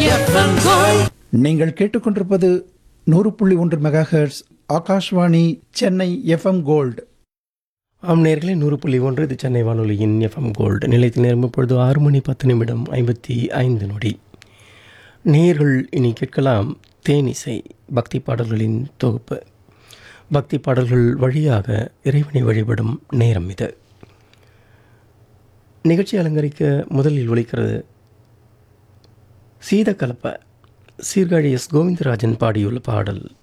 FM gold நீங்கள் கேட்டுக்கொண்டிருப்பது நூறு புள்ளி ஒன்று megahertz Akashvani Chennai FM gold ஆம் நேர்களே நூறு புள்ளி ஒன்று இது சென்னை வானொலியின் எஃப்எம் கோல்டு நிலையத்தில் நேரம் இப்பொழுது ஆறு மணி பத்து நிமிடம் ஐம்பத்தி ஐந்து நொடி நேர்கள் இனி கேட்கலாம் தேனிசை பக்தி பாடல்களின் தொகுப்பு பக்தி பாடல்கள் வழியாக இறைவனை வழிபடும் நேரம் இது நிகழ்ச்சி அலங்கரிக்க முதலில் ஒலிக்கிறது சீதக்கலப்ப சீர்காழி எஸ் கோவிந்தராஜன் பாடியுள்ள பாடல்